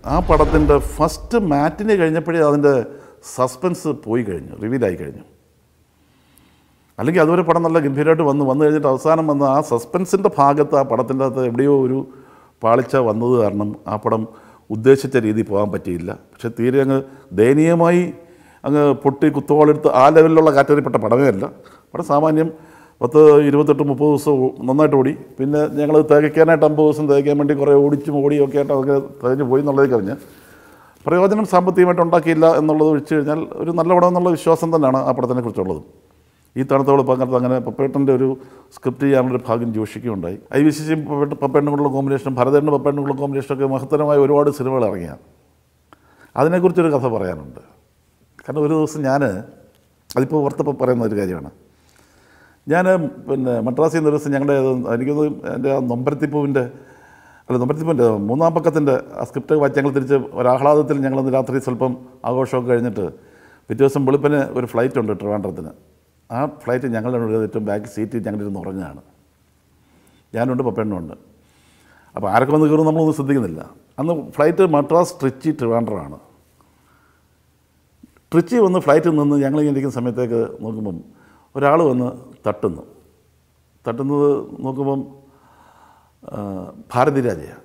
ആ പടത്തിൻ്റെ ഫസ്റ്റ് മാറ്റിന് കഴിഞ്ഞപ്പോഴേ അതിൻ്റെ സസ്പെൻസ് പോയി കഴിഞ്ഞു റിവീലായി കഴിഞ്ഞു അല്ലെങ്കിൽ അതുവരെ പടം നല്ല ഗംഭീരമായിട്ട് വന്നു വന്നു കഴിഞ്ഞിട്ട് അവസാനം വന്ന ആ സസ്പെൻസിൻ്റെ ഭാഗത്ത് ആ പടത്തിൻ്റെ അകത്ത് എവിടെയോ ഒരു പാളിച്ച വന്നത് കാരണം ആ പടം ഉദ്ദേശിച്ച രീതിയിൽ പോകാൻ പറ്റിയില്ല പക്ഷേ തീരെ അങ്ങ് ദയനീയമായി അങ്ങ് പൊട്ടി കുത്തുവാളെടുത്ത് ആ ലെവലിലുള്ള കാറ്റഗറിപ്പെട്ട പടമേ അല്ല പടം സാമാന്യം പത്ത് ഇരുപത്തെട്ട് മുപ്പത് ദിവസം നന്നായിട്ട് ഓടി പിന്നെ ഞങ്ങൾ തികയ്ക്കാനായിട്ട് അമ്പത് ദിവസം തികയ്ക്കാൻ വേണ്ടി കുറേ ഓടിച്ചും ഓടിയൊക്കെ ആയിട്ട് അതൊക്കെ തികഞ്ഞ് പോയി എന്നുള്ളത് കഴിഞ്ഞ് പ്രയോജനം സാമ്പത്തികമായിട്ട് ഉണ്ടാക്കിയില്ല എന്നുള്ളത് ഒഴിച്ചു കഴിഞ്ഞാൽ ഒരു നല്ല പടം എന്നുള്ള വിശ്വാസം തന്നെയാണ് ആ പടത്തിനെ കുറിച്ചുള്ളത് ഈ തണുത്തോളം പങ്കെടുത്ത് അങ്ങനെ പപ്പേട്ടൻ്റെ ഒരു സ്ക്രിപ്റ്റ് ചെയ്യാനുള്ളൊരു ഭാഗ്യം ജോഷിക്കുണ്ടായി ഐ വി സി സിയും പപ്പേട്ടനും കൂടെയുള്ള കോമ്പിനേഷൻ ഭരതനും പപ്പേട്ടനും കൂടെ കോമ്പിനേഷനൊക്കെ മഹത്തരമായ ഒരുപാട് സിനിമകൾ ഇറങ്ങിയാണ് അതിനെക്കുറിച്ചൊരു കഥ പറയാനുണ്ട് കാരണം ഒരു ദിവസം ഞാൻ അതിപ്പോൾ ഓർത്തപ്പോൾ പറയുന്ന ഒരു കാര്യമാണ് ഞാൻ പിന്നെ മദ്രാസിൽ നിന്ന് ഒരു ദിവസം ഞങ്ങളുടെ എനിക്കത് എൻ്റെ ആ നൊമ്പരത്തിപ്പൂവിൻ്റെ അല്ല നൊമ്പരത്തിപ്പൂവിൻ്റെ മൂന്നാം പക്കത്തിൻ്റെ ആ സ്ക്രിപ്റ്റ് വായിച്ച് ഞങ്ങൾ തിരിച്ച് ഒരാഹ്ലാദത്തിൽ ഞങ്ങളന്ന് രാത്രി സ്വല്പം ആഘോഷമൊക്കെ കഴിഞ്ഞിട്ട് പിറ്റേ ദിവസം വെളുപ്പിന് ഒരു ഫ്ലൈറ്റ് ഉണ്ട് ട്രിവാൻഡ്രത്തിന് ആ ഫ്ലൈറ്റ് ഞങ്ങളുടെ ഏറ്റവും ബാക്ക് സീറ്റിൽ ഞങ്ങളിരുന്ന് ഉറങ്ങുകയാണ് ഞാനുണ്ട് പപ്പണ്ണുണ്ട് അപ്പോൾ ആരൊക്കെ വന്ന് കയറും നമ്മളൊന്നും ശ്രദ്ധിക്കുന്നില്ല അന്ന് ഫ്ലൈറ്റ് മദ്രാസ് ട്രിച്ചി ട്രിവാൻഡ്രമാണ് ട്രിച്ചി വന്ന് ഫ്ലൈറ്റിൽ നിന്ന് ഞങ്ങളിങ്ങനെ ഇരിക്കുന്ന സമയത്തേക്ക് നോക്കുമ്പം ഒരാൾ വന്ന് തട്ടുന്നു തട്ടുന്നത് നോക്കുമ്പം ആ, ഭാരതി രാജയാണ്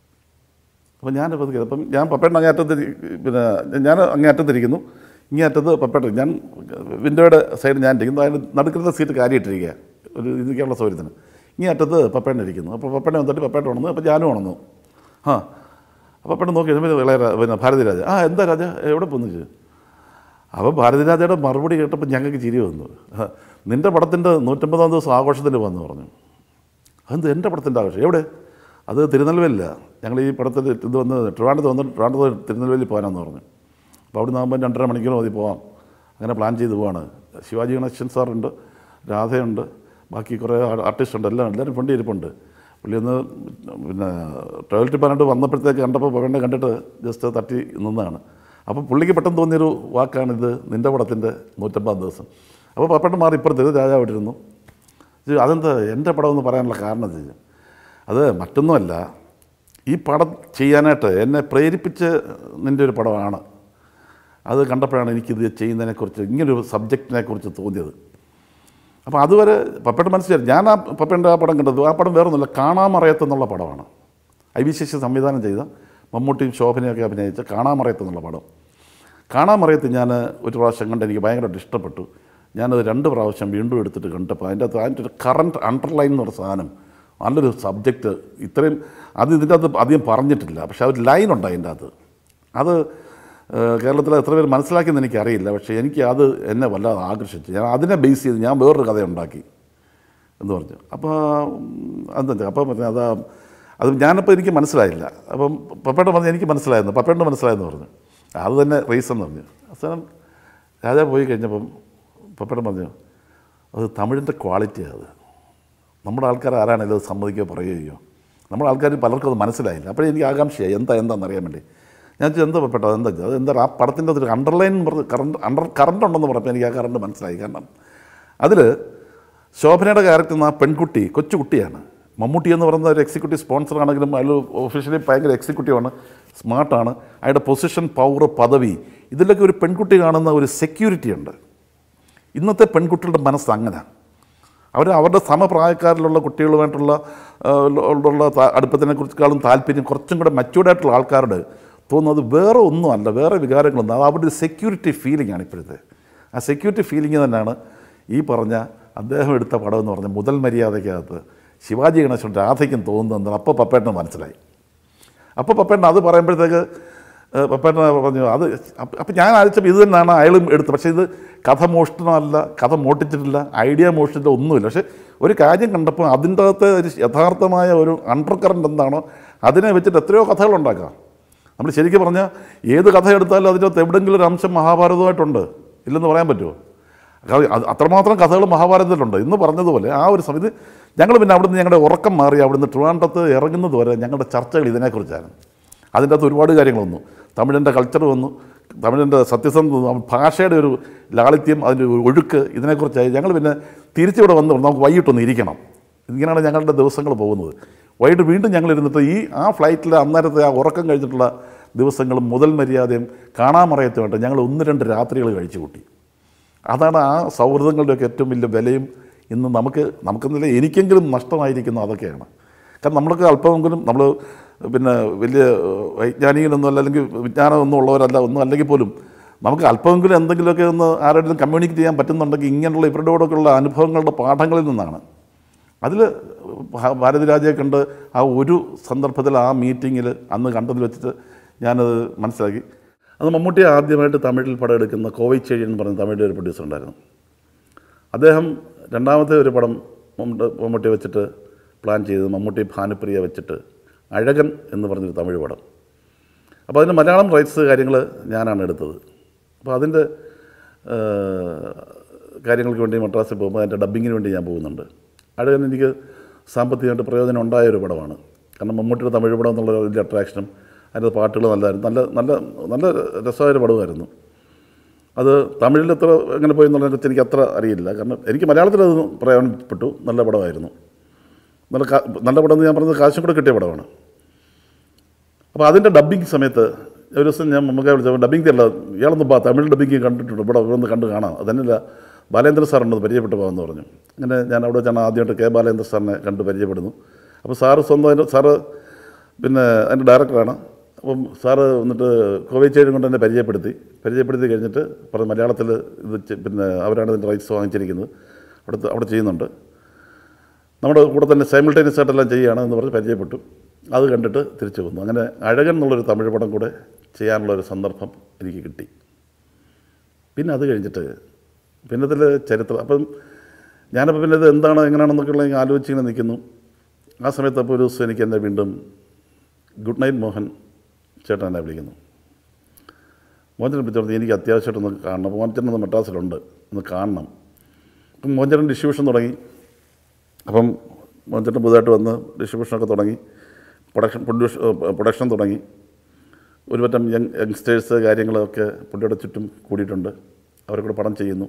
അപ്പം ഞാൻ പതുക്കെ അപ്പം ഞാൻ പപ്പേട്ടൻ അങ്ങേ അറ്റത്ത് ഇരി- പിന്നെ ഞാൻ അങ്ങേ അറ്റത്തിരിക്കുന്നു ഇങ്ങേ അറ്റത്ത് പപ്പേട്ടൻ ഞാൻ വിൻഡോയുടെ സൈഡ് ഞാൻ ഇരിക്കുന്നു അതിന് നടുക്കുന്ന സീറ്റ് കാര്യമായിട്ടിരിക്കുക ഒരു ഇരിക്കാനുള്ള സൗകര്യത്തിന് ഇങ്ങേ അറ്റത്ത് പപ്പേട്ടൻ ഇരിക്കുന്നു അപ്പോൾ പപ്പേട്ടൻ വന്നിട്ട് പപ്പേട്ടൻ ഉണന്നു അപ്പോൾ ഞാനും ഉണന്നു ആ അപ്പോൾ പപ്പേട്ടൻ നോക്കി കഴിഞ്ഞപ്പോൾ ഇളയ രാ- പിന്നെ ഭാരതി രാജ ആ എന്താ രാജ എവിടെ പോന്നു ചോദിച്ചു അപ്പോൾ ഭാരതിരാജയുടെ മറുപടി കേട്ടപ്പോൾ ഞങ്ങൾക്ക് ചിരി വന്നു ആ, നിൻ്റെ പടത്തിൻ്റെ നൂറ്റമ്പതാം ദിവസം ആഘോഷത്തിന് വന്നു പറഞ്ഞു അതെന്ത് എൻ്റെ പടത്തിൻ്റെ ആഘോഷം എവിടെ അത് തിരുനെൽവേലില്ല ഞങ്ങൾ ഈ പടത്തിൽ ഇത് വന്ന് ട്രിവാൻഡ്രത്ത് വന്ന് ട്രിവാൻഡ്രത്ത് തിരുനെൽവേലി പോകാനെന്ന് പറഞ്ഞു അപ്പോൾ അവിടെ നിന്നാകുമ്പോൾ രണ്ടര മണിക്കൂർ മതി പോവാം അങ്ങനെ പ്ലാൻ ചെയ്ത് പോവാണ് ശിവാജി ഗണേശൻ സാറുണ്ട് രാധയുണ്ട് ബാക്കി കുറേ ആർട്ടിസ്റ്റ് ഉണ്ട് എല്ലാം എല്ലാവരും ഫണ്ട് ഇരിപ്പുണ്ട് പുള്ളി ഒന്ന് പിന്നെ ടോയ്ലറ്റ് പറഞ്ഞിട്ട് വന്നപ്പോഴത്തേക്ക് കണ്ടപ്പോൾ പകണ്ട കണ്ടിട്ട് ജസ്റ്റ് തട്ടി നിന്നതാണ് അപ്പോൾ പുള്ളിക്ക് പെട്ടെന്ന് തോന്നിയൊരു വാക്കാണിത് നിൻ്റെ പടത്തിൻ്റെ നൂറ്റമ്പതാം ദിവസം അപ്പോൾ പപ്പട്ടം മാറി ഇപ്പുറത്ത് രാജാവായിട്ടിരുന്നു ഇത് അതെന്താ എൻ്റെ പടം എന്ന് പറയാനുള്ള കാരണം ചെയ്തു അത് മറ്റൊന്നുമല്ല ഈ പടം ചെയ്യാനായിട്ട് എന്നെ പ്രേരിപ്പിച്ച് നിൻ്റെ ഒരു പടമാണ് അത് കണ്ടപ്പോഴാണ് എനിക്കിത് ചെയ്യുന്നതിനെക്കുറിച്ച് ഇങ്ങനൊരു സബ്ജക്റ്റിനെ കുറിച്ച് തോന്നിയത് അപ്പോൾ അതുവരെ പപ്പയുടെ മനസ്സിലായി ഞാൻ ആ പപ്പയുടെ ആ പടം കണ്ടത് ആ പടം വേറൊന്നുമില്ല കാണാമറയത്തെന്നുള്ള പടമാണ് ഐ വി ശശി സംവിധാനം ചെയ്ത മമ്മൂട്ടിയും ശോഭനയൊക്കെ അഭിനയിച്ച കാണാമറയത്തെന്നുള്ള പടം കാണാമറയത്ത് ഞാൻ ഒരു പ്രാവശ്യം കണ്ട് എനിക്ക് ഭയങ്കരമായിട്ട് ഇഷ്ടപ്പെട്ടു ഞാനത് രണ്ട് പ്രാവശ്യം വീണ്ടും എടുത്തിട്ട് കണ്ടപ്പോൾ അതിൻ്റെ അകത്ത് അതിൻ്റെ ഒരു കറണ്ട് അണ്ടർലൈൻ എന്ന് പറഞ്ഞ സാധനം നല്ലൊരു സബ്ജക്റ്റ് ഇത്രയും അത് ഇതിൻ്റെ അകത്ത് അധികം പറഞ്ഞിട്ടില്ല പക്ഷേ ആ ഒരു ലൈനുണ്ട് അതിൻ്റെ അകത്ത് അത് ഏഹ്, കേരളത്തിലെ എത്ര പേര് മനസ്സിലാക്കിയെന്ന് എനിക്കറിയില്ല പക്ഷേ എനിക്ക് അത് എന്നെ വല്ലാതെ ആകർഷിച്ചു ഞാൻ അതിനെ ബേസ് ചെയ്ത് ഞാൻ വേറൊരു കഥ ഉണ്ടാക്കി എന്ന് പറഞ്ഞു അപ്പോൾ എന്താ അപ്പം പറഞ്ഞു അതാ അത് ഞാനപ്പോൾ എനിക്ക് മനസ്സിലായില്ല അപ്പം പപ്പേട്ടൻ പറഞ്ഞു എനിക്ക് മനസ്സിലായിരുന്നു പപ്പേട്ടന് മനസ്സിലായെന്ന് പറഞ്ഞു അത് തന്നെ റീസൺ എന്ന് പറഞ്ഞു അവസാനം രാജാ പോയി കഴിഞ്ഞപ്പം പപ്പേട്ടൻ പറഞ്ഞു അത് തമിഴിൻ്റെ ക്വാളിറ്റിയാണ് അത് നമ്മുടെ ആൾക്കാർ ആരാണെങ്കിലും അത് സമ്മതിക്കുകയോ പറയുകയോ ചെയ്യോ നമ്മുടെ ആൾക്കാർ പലർക്കും അത് മനസ്സിലായില്ല അപ്പോഴേ എനിക്ക് ആകാംക്ഷയായി എന്താ എന്താണെന്ന് അറിയാൻ വേണ്ടി ഞാൻ ചോദിച്ചു എന്താ പെട്ടത് എന്താ അത് എന്താ ആ പടത്തിൻ്റെ ഒരു അണ്ടർലൈൻ പറഞ്ഞ് കറണ്ട് അണ്ടർ കറണ്ട് ഉണ്ടെന്ന് പറഞ്ഞപ്പോൾ എനിക്ക് ആ കറണ്ട് മനസ്സിലായി കാരണം അതിൽ ശോഭനയുടെ ക്യാരക്ടർ ആ പെൺകുട്ടി കൊച്ചുകുട്ടിയാണ് മമ്മൂട്ടി എന്ന് പറയുന്ന ഒരു എക്സിക്യൂട്ടീവ് സ്പോൺസർ ആണെങ്കിലും അതിൽ ഒഫീഷ്യലി ഭയങ്കര എക്സിക്യൂട്ടീവാണ് സ്മാർട്ടാണ് അയാളുടെ പൊസിഷൻ പവർ പദവി ഇതിലൊക്കെ ഒരു പെൺകുട്ടി കാണുന്ന ഒരു സെക്യൂരിറ്റി ഉണ്ട് ഇന്നത്തെ പെൺകുട്ടികളുടെ മനസ്സ് അങ്ങനെ അവർ അവരുടെ സമപ്രായക്കാരിലുള്ള കുട്ടികളുമായിട്ടുള്ള ആ, ഉള്ള താ- അടുപ്പത്തിനെ കുറിച്ചേക്കാളും താല്പര്യം കുറച്ചും കൂടെ മച്യൂർഡായിട്ടുള്ള ആൾക്കാരുടെ തോന്നുന്നത് വേറെ ഒന്നുമല്ല വേറെ വികാരങ്ങളൊന്നും അത് അവരുടെ ഒരു സെക്യൂരിറ്റി ഫീലിംഗ് ആണ് ഇപ്പോഴത്തെ ആ സെക്യൂരിറ്റി ഫീലിംഗ് തന്നെയാണ് ഈ പറഞ്ഞ അദ്ദേഹം എടുത്ത പടം എന്ന് പറഞ്ഞ മുതൽ മര്യാദയ്ക്കകത്ത് ശിവാജി ഗണേശൻ രാധയ്ക്കും തോന്നുന്നത് അപ്പോൾ പപ്പേട്ടന് മനസ്സിലായി അപ്പോൾ പപ്പേട്ടൻ അത് പറയുമ്പോഴത്തേക്ക് ഏഹ്, പപ്പേട്ടൻ പറഞ്ഞു അത് അപ്പം ഞാൻ ആലോചിച്ചപ്പോൾ ഇത് തന്നെയാണ് അയാളും എടുത്തത് പക്ഷേ ഇത് കഥ മോഷണമല്ല കഥ മോട്ടിച്ചിട്ടില്ല ഐഡിയ മോഷ്ടിച്ചിട്ട് ഒന്നുമില്ല പക്ഷേ ഒരു കാര്യം കണ്ടപ്പോൾ അതിൻ്റെ അകത്ത് ഒരു യഥാർത്ഥമായ ഒരു അണ്ടർ കറണ്ട് എന്താണോ അതിനെ വെച്ചിട്ട് എത്രയോ കഥകളുണ്ടാക്കാം നമ്മൾ ശരിക്കും പറഞ്ഞാൽ ഏത് കഥ എടുത്താലും അതിൻ്റെ അകത്ത് എവിടെയെങ്കിലും ഒരു അംശം മഹാഭാരതമായിട്ടുണ്ട് ഇല്ലെന്ന് പറയാൻ പറ്റുമോ അത് അത് അത്രമാത്രം കഥകൾ മഹാഭാരതത്തിലുണ്ട് ഇന്ന് പറഞ്ഞതുപോലെ ആ ഒരു സമയത്ത് ഞങ്ങൾ പിന്നെ അവിടുന്ന് ഞങ്ങളുടെ ഉറക്കം മാറി അവിടുന്ന് ട്രിവാൻഡ്രത്ത് ഇറങ്ങുന്നത് വരെ ഞങ്ങളുടെ ചർച്ചകൾ ഇതിനെക്കുറിച്ചാണ് അതിൻ്റെ അകത്ത് ഒരുപാട് കാര്യങ്ങൾ വന്നു തമിഴിൻ്റെ കൾച്ചർ വന്നു തമിഴിൻ്റെ സത്യസന്ധത വന്നു, ഭാഷയുടെ ഒരു ലാളിത്യം അതിൻ്റെ ഒരു ഒഴുക്ക് ഇതിനെക്കുറിച്ചായി ഞങ്ങൾ പിന്നെ തിരിച്ചിവിടെ വന്ന് നമുക്ക് വൈകിട്ടൊന്ന് ഇരിക്കണം ഇങ്ങനെയാണ് ഞങ്ങളുടെ ദിവസങ്ങൾ പോകുന്നത് വൈകിട്ട് വീണ്ടും ഞങ്ങൾ ഇരുന്നിട്ട് ഈ ആ ഫ്ലൈറ്റിൽ അന്നേരത്തെ ആ ഉറക്കം കഴിഞ്ഞിട്ടുള്ള ദിവസങ്ങളും മുതൽ മര്യാദയും കാണാമറയത്തുമായിട്ട് ഞങ്ങൾ ഒന്ന് രണ്ട് രാത്രികൾ കഴിച്ചു കൂട്ടി അതാണ് ആ സൗഹൃദങ്ങളുടെയൊക്കെ ഏറ്റവും വലിയ വിലയും ഇന്ന് നമുക്ക് നമുക്കെന്നല്ല എനിക്കെങ്കിലും നഷ്ടമായിരിക്കുന്നു അതൊക്കെയാണ് കാരണം നമ്മൾക്ക് അല്പമെങ്കിലും നമ്മൾ പിന്നെ വലിയ ഏഹ്, വൈജ്ഞാനികനൊന്നും അല്ല അല്ലെങ്കിൽ വിജ്ഞാനമൊന്നും ഉള്ളവരല്ല ഒന്നും അല്ലെങ്കിൽ പോലും നമുക്ക് അല്പമെങ്കിലും എന്തെങ്കിലുമൊക്കെ ഒന്ന് ആരോടും കമ്മ്യൂണിക്കേറ്റ് ചെയ്യാൻ പറ്റുന്നുണ്ടെങ്കിൽ ഇങ്ങനെയുള്ള ഇവരുടെയോടൊക്കെയുള്ള അനുഭവങ്ങളുടെ പാഠങ്ങളിൽ നിന്നാണ് അതിൽ ഭാരതിരാജയെ കണ്ട് ആ ഒരു സന്ദർഭത്തിൽ ആ മീറ്റിങ്ങിൽ അന്ന് കണ്ടതിൽ വെച്ചിട്ട് ഞാനത് മനസ്സിലാക്കി അത് മമ്മൂട്ടി ആദ്യമായിട്ട് തമിഴിൽ പടം എടുക്കുന്ന കോവൈച്ചേഴി എന്ന് പറയുന്ന തമിഴിലെ ഒരു പ്രൊഡ്യൂസർ ഉണ്ടായിരുന്നു അദ്ദേഹം രണ്ടാമത്തെ ഒരു പടം മമ്മൂട്ടി മമ്മൂട്ടി വെച്ചിട്ട് പ്ലാൻ ചെയ്തത് മമ്മൂട്ടി ഭാനുപ്രിയ വെച്ചിട്ട് അഴകൻ എന്ന് പറഞ്ഞൊരു തമിഴ് പടം അപ്പോൾ അതിൻ്റെ മലയാളം റൈറ്റ്സ് കാര്യങ്ങൾ ഞാനാണ് എടുത്തത് അപ്പോൾ അതിൻ്റെ ഏഹ്, കാര്യങ്ങൾക്ക് വേണ്ടി മദ്രാസിൽ പോകുമ്പോൾ അതിൻ്റെ ഡബ്ബിങ്ങിന് വേണ്ടി ഞാൻ പോകുന്നുണ്ട് അഴകൻ എനിക്ക് സാമ്പത്തികമായിട്ട് പ്രയോജനം ഉണ്ടായ ഒരു പടമാണ് കാരണം മമ്മൂട്ടിയുടെ തമിഴ് പടം എന്നുള്ള വലിയ അട്രാക്ഷനും അതിൻ്റെ പാട്ടുകൾ നല്ലതായിരുന്നു നല്ല നല്ല നല്ല രസമായ ഒരു പടമായിരുന്നു അത് തമിഴിൽ എത്ര എങ്ങനെ പോയി എന്നുള്ളതിനെ എനിക്ക് അത്ര അറിയില്ല കാരണം എനിക്ക് മലയാളത്തിൽ അത് പ്രയോജനപ്പെട്ടു നല്ല പടമായിരുന്നു നല്ല കാ- നല്ല പടം എന്ന് ഞാൻ പറഞ്ഞത് കാശും കൂടെ കിട്ടിയ പടമാണ് അപ്പോൾ അതിൻ്റെ ഡബ്ബിങ് സമയത്ത് ഒരു ദിവസം ഞാൻ മമ്മൂക്ക വിളിച്ചപ്പോൾ ഡബ്ബിങ് തരില്ല ഇയാളൊന്നും പാ തമിഴ് ഡബ്ബിങ് കണ്ടിട്ടുണ്ട് ഇവിടെ ഇവിടെ ഒന്ന് കണ്ട് കാണാം അതന്നെയല്ല ബാലേന്ദ്ര സാറുണ്ട് പരിചയപ്പെട്ട് പോകാമെന്ന് പറഞ്ഞു അങ്ങനെ ഞാൻ അവിടെ വെച്ചാണ് ആദ്യമായിട്ട് കെ ബാലേന്ദ്ര സാറിനെ കണ്ട് പരിചയപ്പെടുന്നു അപ്പോൾ സാറ് സ്വന്തമായിട്ട് സാറ് പിന്നെ അതിൻ്റെ ഡയറക്ടറാണ് അപ്പം സാറ് വന്നിട്ട് കോവേച്ചേരി കൊണ്ട് എന്നെ പരിചയപ്പെടുത്തി പരിചയപ്പെടുത്തി കഴിഞ്ഞിട്ട് പറഞ്ഞു മലയാളത്തിൽ ഇത് ചെ- പിന്നെ അവരാണ് ഇതിൻ്റെ റൈറ്റ്സ് വാങ്ങിച്ചിരിക്കുന്നത് അവിടെ അവിടെ ചെയ്യുന്നുണ്ട് നമ്മുടെ കൂടെ തന്നെ സൈമിൾട്ടേനിയസ് ആയിട്ടെല്ലാം ചെയ്യുകയാണ് എന്ന് പറഞ്ഞ് പരിചയപ്പെട്ടു അത് കണ്ടിട്ട് തിരിച്ചു വന്നു അങ്ങനെ അഴകൻ എന്നുള്ളൊരു തമിഴ് പടം കൂടെ ചെയ്യാനുള്ളൊരു സന്ദർഭം എനിക്ക് കിട്ടി പിന്നെ അത് കഴിഞ്ഞിട്ട് പിന്നത്തിൽ ചരിത്രം അപ്പം ഞാനപ്പോൾ പിന്നെ ഇത് എന്താണ് എങ്ങനെയാണെന്നൊക്കെയുള്ള ഇങ്ങനെ ആലോചിച്ച് ഇങ്ങനെ നിൽക്കുന്നു ആ സമയത്ത് അപ്പോൾ ഒരു ദിവസം എനിക്ക് എന്നെ വീണ്ടും ഗുഡ് നൈറ്റ് മോഹൻ ചേട്ടൻ എന്നെ വിളിക്കുന്നു മോഹൻചേട്ടൻ വിളിച്ചോണ്ട് എനിക്ക് അത്യാവശ്യമായിട്ടൊന്ന് കാണണം മോഹൻചേട്ടൻ ഒന്ന് മദ്രാസിലുണ്ട് ഒന്ന് കാണണം അപ്പം മോഹൻചേട്ടൻ ഡിസ്ട്രിബ്യൂഷൻ തുടങ്ങി അപ്പം മോഹൻചേട്ടൻ പുതുതായിട്ട് വന്ന് ഡിസ്ട്രിബ്യൂഷനൊക്കെ തുടങ്ങി പ്രൊഡക്ഷൻ പ്രൊഡ്യൂഷൻ പ്രൊഡക്ഷൻ തുടങ്ങി ഒരു പറ്റം യങ് യങ്സ്റ്റേഴ്സ് കാര്യങ്ങളൊക്കെ പുള്ളിയുടെ ചുറ്റും കൂടിയിട്ടുണ്ട് അവരെ പടം ചെയ്യുന്നു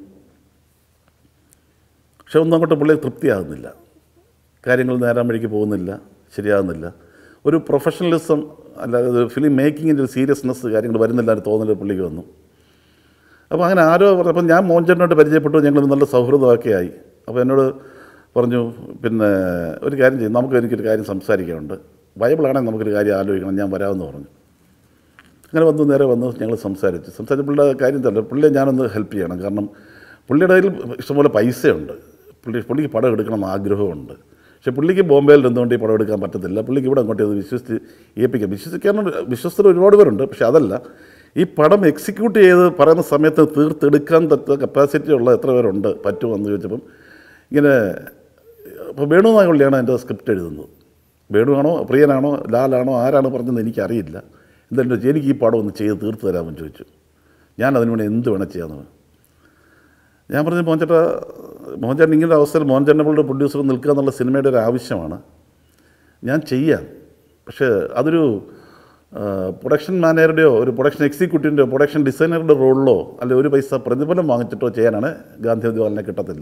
പക്ഷെ ഒന്നും അങ്ങോട്ട് പുള്ളി തൃപ്തിയാകുന്നില്ല കാര്യങ്ങൾ നേരാൻ വഴിക്ക് പോകുന്നില്ല ശരിയാകുന്നില്ല ഒരു പ്രൊഫഷണലിസം അല്ലാതെ ഒരു ഫിലിം മേക്കിങ്ങിൻ്റെ ഒരു സീരിയസ്നെസ് കാര്യങ്ങൾ വരുന്നില്ല എന്ന് തോന്നൽ പുള്ളിക്ക് വന്നു അപ്പോൾ അങ്ങനെ ആരോ പറഞ്ഞപ്പോൾ ഞാൻ മോഹൻചേട്ടനോട്ട് പരിചയപ്പെട്ടു ഞങ്ങൾ നല്ല സൗഹൃദമൊക്കെ ആയി അപ്പോൾ എന്നോട് പറഞ്ഞു പിന്നെ ഒരു കാര്യം ചെയ്യും നമുക്ക് എനിക്കൊരു കാര്യം സംസാരിക്കാനുണ്ട് ബൈബിളാണെങ്കിൽ നമുക്കൊരു കാര്യം ആലോചിക്കണം ഞാൻ വരാമെന്ന് പറഞ്ഞു അങ്ങനെ വന്നു നേരെ വന്നു ഞങ്ങൾ സംസാരിച്ചു സംസാരിച്ച പുള്ളിയുടെ കാര്യം തന്നെ പുള്ളിയെ ഞാനൊന്ന് ഹെൽപ്പ് ചെയ്യണം കാരണം പുള്ളിയുടെ കയ്യിൽ ഇഷ്ടംപോലെ പൈസയുണ്ട് പുള്ളി പുള്ളിക്ക് പടം എടുക്കണം എന്ന് ആഗ്രഹമുണ്ട് പക്ഷേ പുള്ളിക്ക് ബോംബെയിൽ നിന്നുകൊണ്ട് ഈ പടം എടുക്കാൻ പറ്റത്തില്ല പുള്ളിക്ക് ഇവിടെ അങ്ങോട്ട് ഇത് വിശ്വസിച്ച് ഏൽപ്പിക്കാം വിശ്വസിക്കാൻ വിശ്വസ്തർ ഒരുപാട് പേരുണ്ട് പക്ഷേ അതല്ല ഈ പടം എക്സിക്യൂട്ട് ചെയ്ത് പറയുന്ന സമയത്ത് തീർത്തെടുക്കാൻ തക്ക കപ്പാസിറ്റി ഉള്ള എത്ര പേരുണ്ട് പറ്റുമെന്ന് ചോദിച്ചപ്പം ഇങ്ങനെ അപ്പോൾ വേണു നായകൊള്ളിയാണ് എൻ്റെ സ്ക്രിപ്റ്റ് എഴുതുന്നത് വേണുവാണോ പ്രിയനാണോ ലാലാണോ ആരാണോ പറഞ്ഞതെന്ന് എനിക്കറിയില്ല എന്തായാലും ചോദിച്ചു, എനിക്ക് ഈ പടം ഒന്ന് ചെയ്ത് തീർത്ത് തരാമെന്ന് ചോദിച്ചു ഞാൻ അതിന് വേണ്ടി എന്ത് വേണം ചെയ്യാമെന്ന് ഞാൻ പറഞ്ഞു മോഹൻചേട്ടാ മോഹൻചേട്ടൻ ഇങ്ങനെ ഒരു അവസരം മോഹൻചേട്ടനെ പോലുള്ള പ്രൊഡ്യൂസർ നിൽക്കുക എന്നുള്ള സിനിമയുടെ ഒരു ആവശ്യമാണ് ഞാൻ ചെയ്യാം പക്ഷേ അതൊരു ആ, പ്രൊഡക്ഷൻ മാനേജറുടെയോ ഒരു പ്രൊഡക്ഷൻ എക്സിക്യൂട്ടീവിൻ്റെയോ പ്രൊഡക്ഷൻ ഡിസൈനറുടെ റോളിലോ അല്ലെ ഒരു പൈസ പ്രതിഫലം വാങ്ങിച്ചിട്ടോ ചെയ്യാനാണ് ഗാന്ധി ജവാലിനെ കിട്ടത്തില്ല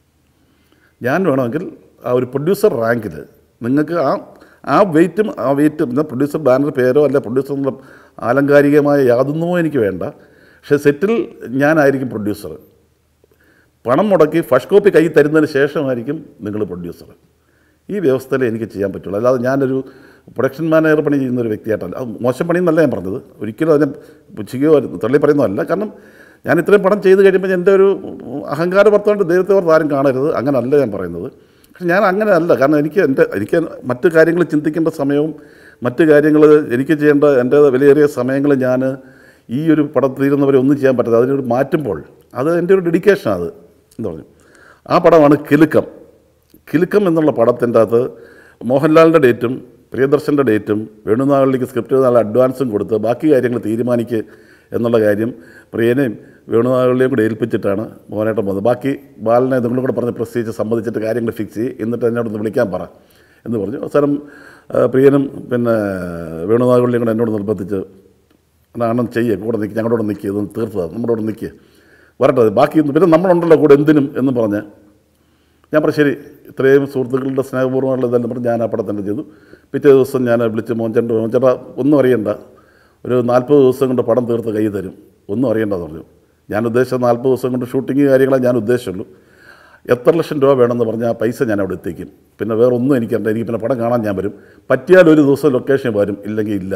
ഞാൻ വേണമെങ്കിൽ ആ ഒരു പ്രൊഡ്യൂസർ റാങ്കിൽ നിങ്ങൾക്ക് ആ ആ വെയിറ്റും ആ വെയിറ്റും എന്നാൽ പ്രൊഡ്യൂസർ ബാനർ പേരോ അല്ല പ്രൊഡ്യൂസർ എന്നുള്ള ആലങ്കാരികമായ യാതൊന്നുമോ എനിക്ക് വേണ്ട പക്ഷേ സെറ്റിൽ ഞാനായിരിക്കും പ്രൊഡ്യൂസർ പണം മുടക്കി ഫസ്റ്റ് കോപ്പി കൈ തരുന്നതിന് ശേഷമായിരിക്കും നിങ്ങൾ പ്രൊഡ്യൂസർ ഈ വ്യവസ്ഥയിൽ എനിക്ക് ചെയ്യാൻ പറ്റുള്ളൂ അല്ലാതെ ഞാനൊരു പ്രൊഡക്ഷൻ മാനേജർ പണി ചെയ്യുന്ന ഒരു വ്യക്തിയായിട്ടല്ല അത് മോശം പണി എന്നല്ല ഞാൻ പറഞ്ഞത് ഒരിക്കലും അതിനെ പുച്ഛിക്കുകയോ തള്ളി പറയുന്നതല്ല കാരണം ഞാൻ ഇത്രയും പണം ചെയ്ത് കഴിയുമ്പോൾ എൻ്റെ ഒരു അഹങ്കാര ഭർത്താവിൻ്റെ ദൈവത്തെ ഓർത്ത് ആരും കാണരുത് അങ്ങനല്ല ഞാൻ പറയുന്നത് പക്ഷെ ഞാൻ അങ്ങനെ അല്ല കാരണം എനിക്ക് എൻ്റെ എനിക്ക് മറ്റു കാര്യങ്ങൾ ചിന്തിക്കേണ്ട സമയവും മറ്റു കാര്യങ്ങൾ എനിക്ക് ചെയ്യേണ്ട എൻ്റെ വിലയേറിയ സമയങ്ങൾ ഞാൻ ഈ ഒരു പടം തീരുന്നവരെ ഒന്നും ചെയ്യാൻ പറ്റാതെ അതിനൊരു മാറ്റുമ്പോൾ അത് എൻ്റെ ഒരു ഡെഡിക്കേഷനാണ് അത് എന്ന് പറഞ്ഞു ആ പടമാണ് കിലുക്കം കിലുക്കം എന്നുള്ള പടത്തിൻ്റെ അകത്ത് മോഹൻലാലിൻ്റെ ഡേറ്റും പ്രിയദർശൻ്റെ ഡേറ്റും വേണുനാളിലേക്ക് സ്ക്രിപ്റ്റ് നല്ല അഡ്വാൻസും കൊടുത്ത് ബാക്കി കാര്യങ്ങൾ തീരുമാനിക്കുക എന്നുള്ള കാര്യം പ്രിയനെയും വേണുനാളിലെയും കൂടെ ഏൽപ്പിച്ചിട്ടാണ് മോഹനേട്ടൻ പോകുന്നത് ബാക്കി ബാലനെ നിങ്ങളും കൂടെ പറഞ്ഞ് പ്രസിച്ച് സമ്മതിച്ചിട്ട് കാര്യങ്ങൾ ഫിക്സ് ചെയ്ത് എന്നിട്ട് എന്നോടൊന്ന് വിളിക്കാൻ പറ എന്ന് പറഞ്ഞു അവസാനം ആ, പ്രിയനും പിന്നെ വേണുനാഗുള്ളിയും കൂടെ എന്നോട് നിർബന്ധിച്ച് അതാണ് ചെയ്യുക കൂടെ നിൽക്കുക ഞങ്ങളോട് നിൽക്കുക ഇതൊന്ന് തീർത്തതാണ് നമ്മുടെ കൂടെ നിൽക്കുക വരട്ടെ അത് ബാക്കി ഒന്നും- പിന്നെ നമ്മളുണ്ടല്ലോ കൂടെ എന്തിനും എന്ന് പറഞ്ഞ് ഞാൻ പറഞ്ഞു ശരി ഇത്രയും സുഹൃത്തുക്കളുടെ സ്നേഹപൂർവ്വമുള്ള ഇതെല്ലാം പറഞ്ഞ് ഞാൻ ആ പടം തന്നെ ചെയ്തു പിറ്റേ ദിവസം ഞാൻ വിളിച്ച് മോഞ്ചേട്ട മോഞ്ചേട്ട ഒന്നും അറിയണ്ട ഒരു നാൽപ്പത് ദിവസം കൊണ്ട് പടം തീർത്ത് കൈ തരും ഒന്നും അറിയേണ്ടെന്ന് പറഞ്ഞു ഞാൻ ഉദ്ദേശിച്ച നാൽപ്പത് ദിവസം കൊണ്ട് ഷൂട്ടിങ് കാര്യങ്ങളെ ഞാൻ ഉദ്ദേശിച്ചുള്ളൂ എത്ര ലക്ഷം രൂപ വേണമെന്ന് പറഞ്ഞാൽ ആ പൈസ ഞാൻ അവിടെ എത്തിക്കും പിന്നെ വേറെ ഒന്നും എനിക്കറിയില്ല എനിക്ക് പിന്നെ പടം കാണാൻ ഞാൻ വരും പറ്റിയാൽ ഒരു ദിവസം ലൊക്കേഷൻ വരും ഇല്ലെങ്കിൽ ഇല്ല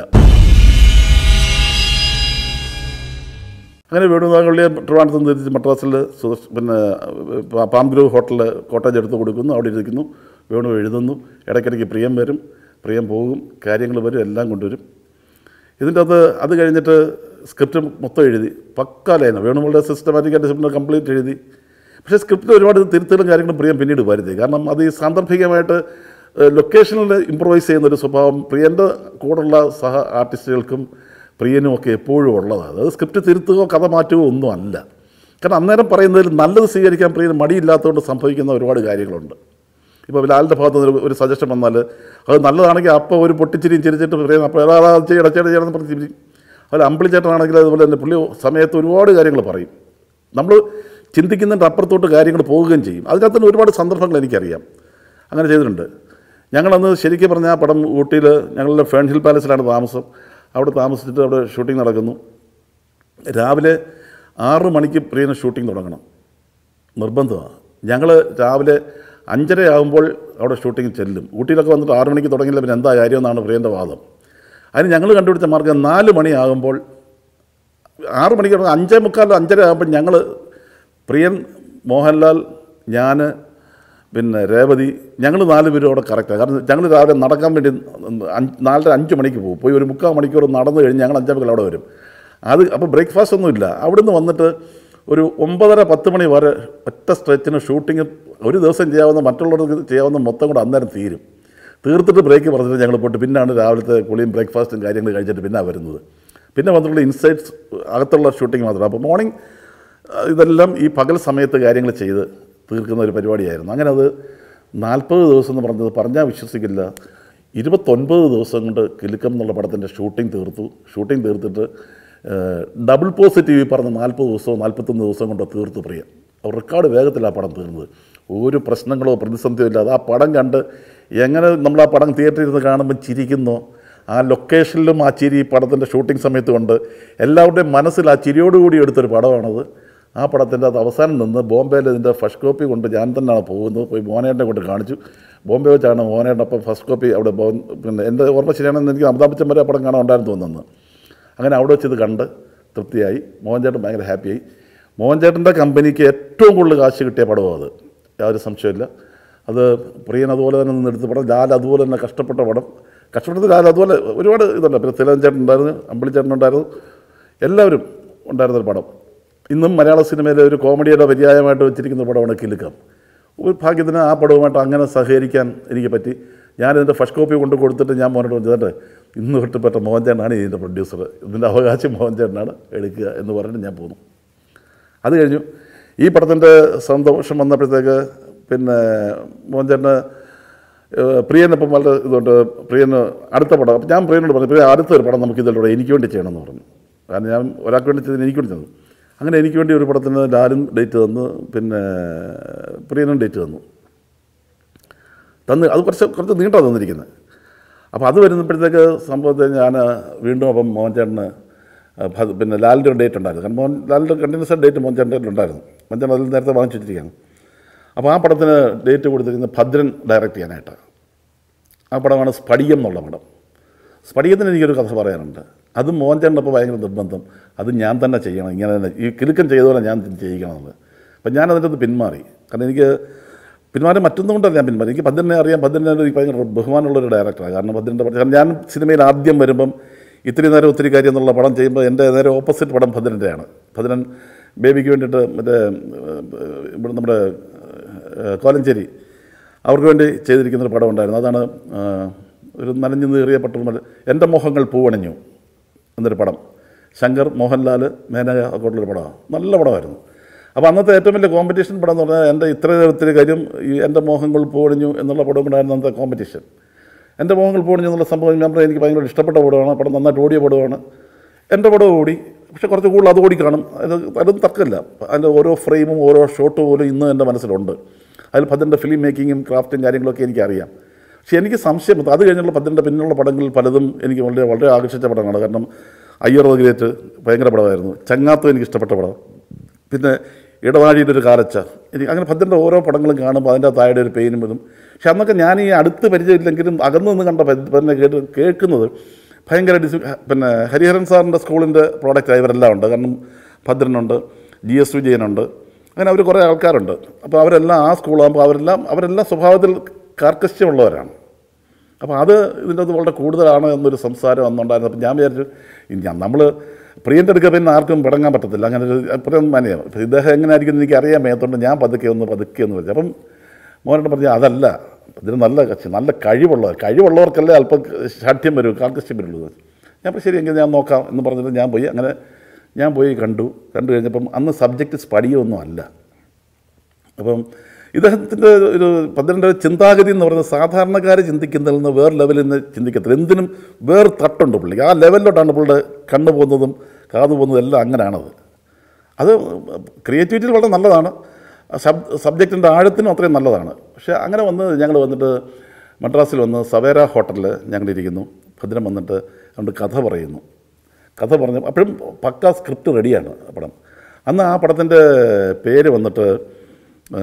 അങ്ങനെ വേണുനാഗള്ളി ട്രിവാൻഡ്രത്ത് നിന്ന് തിരിച്ച് മദ്രാസിൽ സുദർശ് പിന്നെ പാ- പാം ഗ്രൂവ് ഹോട്ടലിൽ കോട്ടേജ് എടുത്ത് കൊടുക്കുന്നു അവിടെ ഇരിക്കുന്നു വേണു എഴുതുന്നു ഇടയ്ക്കിടയ്ക്ക് പ്രിയം വരും പ്രിയം പോകും കാര്യങ്ങൾ വരും എല്ലാം കൊണ്ടുവരും ഇതിൻ്റെ അത് അത് കഴിഞ്ഞിട്ട് സ്ക്രിപ്റ്റ് മൊത്തം എഴുതി പക്കാലായിരുന്നു വേണുമളുടെ സിസ്റ്റമാറ്റിക്കായിട്ട് സ്ക്രിപ്റ്റ് കംപ്ലീറ്റ് എഴുതി പക്ഷേ സ്ക്രിപ്റ്റിൽ ഒരുപാട് തിരുത്തലും കാര്യങ്ങളും പ്രിയം പിന്നീട് വരുത്തി കാരണം അത് ഈ സാന്ദർഭികമായിട്ട് ലൊക്കേഷനിൽ ഇമ്പ്രവൈസ് ചെയ്യുന്ന ഒരു സ്വഭാവം പ്രിയൻ്റെ കൂടെയുള്ള സഹ ആർട്ടിസ്റ്റുകൾക്കും പ്രിയനും ഒക്കെ എപ്പോഴും ഉള്ളതാണ് അത് സ്ക്രിപ്റ്റ് തിരുത്തുകയോ കഥ മാറ്റുകയോ ഒന്നും അല്ല കാരണം അന്നേരം പറയുന്നതിൽ നല്ലത് സ്വീകരിക്കാൻ പ്രിയന് മടിയില്ലാത്തതുകൊണ്ട് സംഭവിക്കുന്ന ഒരുപാട് കാര്യങ്ങളുണ്ട് ഇപ്പോൾ ലാലിൻ്റെ ഭാഗത്ത് നിന്ന് ഒരു- ഒരു സജഷൻ വന്നാൽ അത് നല്ലതാണെങ്കിൽ അപ്പോൾ ഒരു പൊട്ടിച്ചിരിയും ചിരിച്ചിട്ട് പ്രിയൻ അപ്പോൾ ഏതാ ചെയ്യണം ചെയ്യണം ചെയ്യണം എന്ന് പറഞ്ഞ് ചിരി അതുപോലെ അമ്പിളിച്ചേട്ടനാണെങ്കിൽ അതുപോലെ തന്നെ പുള്ളി സമയത്ത് ഒരുപാട് കാര്യങ്ങൾ പറയും നമ്മൾ ചിന്തിക്കുന്നതിൻ്റെ അപ്പുറത്തോട്ട് കാര്യങ്ങൾ പോവുകയും ചെയ്യും അതിനകത്ത് തന്നെ ഒരുപാട് സന്ദർഭങ്ങൾ എനിക്കറിയാം അങ്ങനെ ചെയ്തിട്ടുണ്ട് ഞങ്ങളന്ന് ശരിക്കും പറഞ്ഞാൽ ആ പടം ഊട്ടിയിൽ ഞങ്ങളുടെ ഫേൺ ഹിൽ പാലസിലാണ് താമസം അവിടെ താമസിച്ചിട്ട് അവിടെ ഷൂട്ടിംഗ് നടക്കുന്നു രാവിലെ ആറ് മണിക്ക് പ്രിയന് ഷൂട്ടിംഗ് തുടങ്ങണം നിർബന്ധമാണ് ഞങ്ങൾ രാവിലെ അഞ്ചര ആകുമ്പോൾ അവിടെ ഷൂട്ടിംഗ് ചെല്ലും ഊട്ടിയിലൊക്കെ വന്നിട്ട് ആറ് മണിക്ക് തുടങ്ങിയില്ല പിന്നെ എന്താ കാര്യം എന്നാണ് പ്രിയൻ്റെ വാദം അതിന് ഞങ്ങൾ കണ്ടുപിടിച്ച മാർഗ്ഗം നാല് മണിയാകുമ്പോൾ ആറ് മണിക്ക് തുടങ്ങി അഞ്ചേ മുക്കാൽ അഞ്ചര ആകുമ്പോൾ ഞങ്ങൾ പ്രിയൻ മോഹൻലാൽ ഞാൻ പിന്നെ രേവതി ഞങ്ങൾ നാല് പേരും അവിടെ കറക്റ്റാണ് കാരണം ഞങ്ങൾ രാവിലെ നടക്കാൻ വേണ്ടി അഞ്ച് നാലര അഞ്ച് മണിക്ക് പോകും പോയി ഒരു മുക്കാൽ മണിക്കൂർ നടന്നു കഴിഞ്ഞ് ഞങ്ങൾ അഞ്ചേ മുക്കാൽ അവിടെ വരും അത് അപ്പോൾ ബ്രേക്ക്ഫാസ്റ്റ് ഒന്നുമില്ല അവിടുന്ന് വന്നിട്ട് ഒരു ഒമ്പതര പത്ത് മണി വരെ ഒറ്റ സ്ട്രെച്ചിന് ഷൂട്ടിങ് ഒരു ദിവസം ചെയ്യാവുന്ന മറ്റുള്ളവർക്ക് ചെയ്യാവുന്ന മൊത്തം കൂടെ അന്നേരം തീരും തീർത്തിട്ട് ബ്രേക്ക് പറഞ്ഞിട്ട് ഞങ്ങൾ പോയിട്ട് പിന്നാണ് രാവിലത്തെ കുളിയും ബ്രേക്ക്ഫാസ്റ്റും കാര്യങ്ങൾ കഴിച്ചിട്ട് പിന്നെ വരുന്നത് പിന്നെ വന്നിട്ടുള്ള ഇൻസൈറ്റ്സ് അകത്തുള്ള ഷൂട്ടിംഗ് മാത്രം അപ്പോൾ മോർണിംഗ് ഇതെല്ലാം ഈ പകൽ സമയത്ത് കാര്യങ്ങൾ ചെയ്ത് തീർക്കുന്ന ഒരു പരിപാടിയായിരുന്നു അങ്ങനെ അത് നാൽപ്പത് ദിവസം എന്ന് പറഞ്ഞത് പറഞ്ഞാൽ വിശ്വസിക്കില്ല ഇരുപത്തൊൻപത് ദിവസം കൊണ്ട് കിലുക്കം എന്നുള്ള പടത്തിൻ്റെ ഷൂട്ടിംഗ് തീർത്തു ഷൂട്ടിംഗ് തീർത്തിട്ട് ഡബിൾ പോസിറ്റീവ് ഈ പറഞ്ഞ നാൽപ്പത് ദിവസവും നാൽപ്പത്തൊന്ന് ദിവസം കൊണ്ട് തീർത്തു പ്രിയ റെക്കോർഡ് വേഗത്തിലാണ് ആ പടം തീർന്നത് ഒരു പ്രശ്നങ്ങളോ പ്രതിസന്ധിയോ ഇല്ലാതെ ആ പടം കണ്ട് എങ്ങനെ നമ്മൾ ആ പടം തിയേറ്ററിൽ ഇരുന്ന് കാണുമ്പോൾ ചിരിക്കുന്നോ ആ ലൊക്കേഷനിലും ആ ചിരി ഈ പടത്തിൻ്റെ ഷൂട്ടിംഗ് സമയത്ത് കൊണ്ട് എല്ലാവരുടെയും മനസ്സിൽ ആ ചിരിയോടുകൂടി എടുത്തൊരു പടമാണത് ആ പടത്തിൻ്റെ അത് അവസാനം നിന്ന് ബോംബെയിൽ ഇതിൻ്റെ ഫസ്റ്റ് കോപ്പി കൊണ്ട് ഞാൻ തന്നെയാണ് പോകുന്നത് പോയി മോനേട്ടനെ കൊണ്ട് കാണിച്ചു ബോംബെ വെച്ചാണ് മോനേട്ടൻ അപ്പം ഫസ്റ്റ് കോപ്പി അവിടെ ബോ- പിന്നെ എൻ്റെ ഓർമ്മ ശരിയാണെന്ന് എനിക്ക് അമിതാഭ് ബച്ചൻ വരെ ആ പടം കാണാൻ ഉണ്ടായിരുന്നു തോന്നുന്നു അങ്ങനെ അവിടെ വെച്ച് ഇത് കണ്ട് തൃപ്തിയായി മോഹൻ ചേട്ടൻ ഭയങ്കര ഹാപ്പിയായി മോഹൻ ചേട്ടൻ്റെ കമ്പനിക്ക് ഏറ്റവും കൂടുതൽ കാശ് കിട്ടിയ പടമാണ് അത് യാതൊരു സംശയമില്ല അത് പ്രിയൻ അതുപോലെ തന്നെ നിന്ന് എടുത്ത പടം ലാൽ അതുപോലെ തന്നെ കഷ്ടപ്പെട്ട പടം കഷ്ടപ്പെട്ടത് ലാൽ അതുപോലെ ഒരുപാട് ഇതുണ്ട് പിന്നെ തിലകൻ ചേട്ടൻ ഉണ്ടായിരുന്നു അമ്പിളി ചേട്ടൻ ഉണ്ടായിരുന്നു എല്ലാവരും ഉണ്ടായിരുന്നൊരു പടം ഇന്നും മലയാള സിനിമയിലെ ഒരു കോമഡിയുടെ പര്യായമായിട്ട് വെച്ചിരിക്കുന്ന പടമാണ് കിലുക്കം ഒരു ഭാഗ്യത്തിന് ആ പടവുമായിട്ട് അങ്ങനെ സഹകരിക്കാൻ എനിക്ക് പറ്റി ഞാനിതിൻ്റെ ഫസ്റ്റ് കോപ്പി കൊണ്ട് കൊടുത്തിട്ട് ഞാൻ മോനോട് പറഞ്ഞിട്ട് ഇന്ന് തൊട്ടുപെട്ട മോഹൻ ചേട്ടനാണ് ഇതിൻ്റെ പ്രൊഡ്യൂസർ ഇതിൻ്റെ അവകാശം മോഹൻ ചേട്ടനാണ് എടുക്കുക എന്ന് പറഞ്ഞിട്ട് ഞാൻ പോന്നു അത് കഴിഞ്ഞു ഈ പടത്തിൻ്റെ സന്തോഷം വന്നപ്പോഴത്തേക്ക് പിന്നെ മോഹൻ ചേട്ടന് ഏഹ് പ്രിയനിപ്പം വളരെ ഇതുകൊണ്ട് പ്രിയന് അടുത്ത പടം അപ്പം ഞാൻ പ്രിയനോട് പറഞ്ഞു പ്രിയ അടുത്തൊരു പടം നമുക്ക് ഇതിലൂടെ എനിക്ക് വേണ്ടി ചെയ്യണമെന്ന് പറഞ്ഞു കാരണം ഞാൻ ഒരാൾക്ക് വേണ്ടി ചെയ്തതിന് എനിക്ക് വേണ്ടി തന്നു അങ്ങനെ എനിക്ക് വേണ്ടി ഒരു പടത്തിന് ലാലും ഡേറ്റ് തന്നു പിന്നെ പ്രിയനും ഡേറ്റ് തന്നു തന്ന് അത് കുറച്ച് കുറച്ച് നീട്ടാണ് തന്നിരിക്കുന്നത് അപ്പോൾ അത് വരുന്നപ്പോഴത്തേക്ക് സംഭവത്തെ ഞാൻ വീണ്ടും അപ്പം മോഹൻ ചേട്ടന് ഭ- പിന്നെ ലാലിൻ്റെ ഒരു ഡേറ്റ് ഉണ്ടായിരുന്നു കാരണം മോഹൻ ലാലിൻ്റെ കണ്ടിന്യൂസ് ഡേറ്റ് മോഹൻ ചേട്ടൻ്റെ ഉണ്ടായിരുന്നു മോഹൻ ചേട്ടൻ അതിൽ നേരത്തെ വാങ്ങിച്ചു വെച്ചിരിക്കുകയാണ് അപ്പോൾ ആ പടത്തിന് ഡേറ്റ് കൊടുത്തിരിക്കുന്നത് ഭദ്രൻ ഡയറക്റ്റ് ചെയ്യാനായിട്ടാണ് ആ പടമാണ് സ്ഫടികം എന്നുള്ള പടം സ്ഫടികത്തിന് എനിക്കൊരു കഥ പറയാനുണ്ട് അത് മോഹൻ ചേട്ടനപ്പോൾ ഭയങ്കര നിർബന്ധം അത് ഞാൻ തന്നെ ചെയ്യണം ഇങ്ങനെ തന്നെ ഈ കിലുക്കം ചെയ്ത പോലെ ഞാൻ ചെയ്യിക്കണമെന്ന് അപ്പം ഞാൻ അതിൻ്റെ അത് പിന്മാറി കാരണം എനിക്ക് പിന്മാറി മറ്റൊന്നും കൊണ്ടല്ല ഞാൻ പിന്മാറി എനിക്ക് ഭദ്രനെ അറിയാം ഭദ്രനെ എനിക്ക് ഭയങ്കര ബഹുമാനമുള്ളൊരു ഡയറക്ടറാണ് കാരണം ഭദ്രൻ്റെ പടം കാരണം ഞാൻ സിനിമയിൽ ആദ്യം വരുമ്പം ഇത്തിരി നേരം ഒത്തിരി കാര്യം എന്നുള്ള പടം ചെയ്യുമ്പോൾ എൻ്റെ നേരെ ഓപ്പോസിറ്റ് പടം ഭദ്രൻ്റെയാണ് ഭദ്രൻ ബേബിക്ക് വേണ്ടിയിട്ട് മറ്റേ ഏഹ്, ഇവിടെ നമ്മുടെ ഏഹ്, കോലഞ്ചേരി അവർക്ക് വേണ്ടി ചെയ്തിരിക്കുന്നൊരു പടം ഉണ്ടായിരുന്നു അതാണ് ആ, ഒരു നനഞ്ഞു നീറിയ പട്ടണം എൻ്റെ മോഹങ്ങൾ പൂവണിഞ്ഞു എന്നൊരു പടം ശങ്കർ മോഹൻലാൽ മേനക ഒക്കെ ഉള്ളൊരു പടമാണ് നല്ല പടമായിരുന്നു അപ്പോൾ അന്നത്തെ ഏറ്റവും വലിയ കോമ്പറ്റീഷൻ പടം എന്ന് പറഞ്ഞാൽ എൻ്റെ ഇത്ര ഒത്തിരി കാര്യം ഈ എൻ്റെ മോഹങ്ങൾ പൂവണിഞ്ഞു എന്നുള്ള പടം കൊണ്ടായിരുന്നു അന്നത്തെ കോമ്പറ്റീഷൻ എൻ്റെ മോഹങ്ങൾ പൂവണിഞ്ഞു എന്നുള്ള സംഭവം ഞാൻ പറയാം എനിക്ക് ഭയങ്കര ഇഷ്ടപ്പെട്ട പടമാണ് ആ പടം നന്നായിട്ട് ഓടിയ പടമാണ് എൻ്റെ പടം ഓടി പക്ഷേ കുറച്ച് കൂടുതൽ അത് ഓടി കാണും അത് അതൊന്നും തർക്കമില്ല അതിൻ്റെ ഓരോ ഫ്രെയിമും ഓരോ ഷോട്ടും പോലും ഇന്നും എൻ്റെ മനസ്സിലുണ്ട് അതിൽ ഭദ്രൻ്റെ ഫിലിം മേക്കിങ്ങും ക്രാഫ്റ്റും കാര്യങ്ങളൊക്കെ എനിക്കറിയാം പക്ഷേ എനിക്ക് സംശയം അത് കഴിഞ്ഞുള്ള ഭദ്രൻ്റെ പിന്നിലുള്ള പടങ്ങളിൽ പലതും എനിക്ക് വളരെ വളരെ ആകർഷിച്ച പടങ്ങളാണ് കാരണം അയ്യർ ഗ്രേറ്റ് ഭയങ്കര പടമായിരുന്നു ചങ്ങാത്തം എനിക്ക് ഇഷ്ടപ്പെട്ട പടം പിന്നെ ഇടവാഴിയുടെ ഒരു കാലച്ച എനിക്ക് അങ്ങനെ ഭദ്രൻ്റെ ഓരോ പടങ്ങളും കാണുമ്പോൾ അതിൻ്റെ താഴെ ഒരു പെയിനും വരും പക്ഷെ അന്നൊക്കെ ഞാൻ ഈ അടുത്ത് പരിചയമില്ലെങ്കിലും അകന്നു നിന്ന് കണ്ട ഭദ്രനെ കേട്ട് കേൾക്കുന്നത് ഭയങ്കര ഡിസി പിന്നെ ഹരിഹരൻ സാറിൻ്റെ സ്കൂളിൻ്റെ പ്രോഡക്റ്റ് ഇവരെല്ലാം ഉണ്ട് കാരണം ഭദ്രനുണ്ട് ജി എസ് വിജയനുണ്ട് അങ്ങനെ അവർ കുറേ ആൾക്കാരുണ്ട് അപ്പോൾ അവരെല്ലാം ആ സ്കൂളാകുമ്പോൾ അവരെല്ലാം അവരെല്ലാം സ്വഭാവത്തിൽ കാർക്കശ്യമുള്ളവരാണ് അപ്പോൾ അത് ഇതിൻ്റെ അത് വളരെ കൂടുതലാണ് എന്നൊരു സംസാരം അന്നുണ്ടായിരുന്നു അപ്പം ഞാൻ വിചാരിച്ചു ഞാൻ നമ്മൾ പ്രിയൻ്റെ അടുക്ക പിന്നെ ആർക്കും പിടങ്ങാൻ പറ്റത്തില്ല അങ്ങനെ ഒരു അപ്പുറം മനയാണ് അപ്പം ഇദ്ദേഹം എങ്ങനെ ആയിരിക്കും എനിക്ക് അറിയാൻ മേത്തോണ്ട് ഞാൻ പതുക്കെ ഒന്ന് പതുക്കെ ഒന്ന് വെച്ചു അപ്പം മോനോട് പറഞ്ഞു അതല്ല ഇതിന് നല്ല കക്ഷി നല്ല കഴിവുള്ളവർ കഴിവുള്ളവർക്കല്ലേ അല്പം ശാഠ്യം വരും കാർക്കശ്യം വരുള്ളൂ ഞാൻ അപ്പോൾ ശരി എങ്കിൽ ഞാൻ നോക്കാം എന്ന് പറഞ്ഞിട്ട് ഞാൻ പോയി അങ്ങനെ ഞാൻ പോയി കണ്ടു കണ്ടു കഴിഞ്ഞപ്പം അന്ന് സബ്ജക്റ്റ് സ്പടിയൊന്നും അല്ല അപ്പം ഇദ്ദേഹത്തിൻ്റെ ഒരു പന്ത്രണ്ട് ചിന്താഗതി എന്ന് പറയുന്നത് സാധാരണക്കാർ ചിന്തിക്കുന്നതിൽ നിന്ന് വേറെ ലെവലിൽ നിന്ന് ചിന്തിക്കത്തില്ല എന്തിനും വേറെ തട്ടുണ്ട് പുള്ളിക്ക് ആ ലെവലിലോട്ടാണ് പുള്ളിയുടെ കണ്ണ് പോകുന്നതും കാത് പോകുന്നതും എല്ലാം അങ്ങനെയാണത് അത് ക്രിയേറ്റിവിറ്റിയിൽ വളരെ നല്ലതാണ് സബ് സബ്ജക്റ്റിൻ്റെ ആഴത്തിനും അത്രയും നല്ലതാണ് പക്ഷേ അങ്ങനെ വന്ന് ഞങ്ങൾ വന്നിട്ട് മദ്രാസിൽ വന്ന് സവേര ഹോട്ടലിൽ ഞങ്ങളിരിക്കുന്നു ഭദ്രം വന്നിട്ട് അതുകൊണ്ട് കഥ പറയുന്നു കഥ പറഞ്ഞു അപ്പോഴും പക്ക സ്ക്രിപ്റ്റ് റെഡിയാണ് ആ പടം അന്ന് ആ പടത്തിൻ്റെ പേര് വന്നിട്ട് ആ,